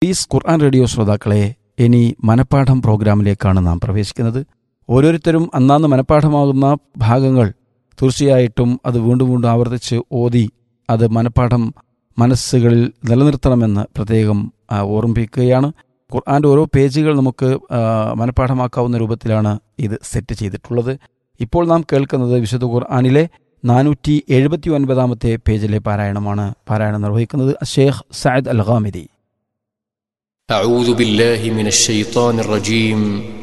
piece ഖുർആൻ radio ശ്രോതാക്കളെ ഇനി മനപ്പാഠം പ്രോഗ്രാമിലേക്കാണ് നാം പ്രവേശിക്കുന്നത് ഓരോരുത്തരും അന്നാന്ന് മനപ്പാഠമാകുന്ന ഭാഗങ്ങൾ തീർച്ചയായിട്ടും അത് വീണ്ടും വീണ്ടും ആവർത്തിച്ച് ഓതി അത് മനപ്പാഠം മനസ്സുകളിൽ നിലനിർത്തണമെന്ന് പ്രത്യേകം ആ, ഓർമ്മിപ്പിക്കുകയാണ് ഖുർആൻ്റെ ഓരോ പേജുകൾ നമുക്ക് ആ, മനപ്പാഠമാക്കാവുന്ന രൂപത്തിലാണ് ഇത് സെറ്റ് ചെയ്തിട്ടുള്ളത് ഇപ്പോൾ നാം കേൾക്കുന്നത് വിശുദ്ധ ഖുർആാനിലെ നാനൂറ്റി എഴുപത്തി ഒൻപതാമത്തെ പേജിലെ പാരായണമാണ് പാരായണം നിർവഹിക്കുന്നത് ഷേഖ് സയദ് അൽ ഖാമിദി أعوذ بالله من الشيطان الرجيم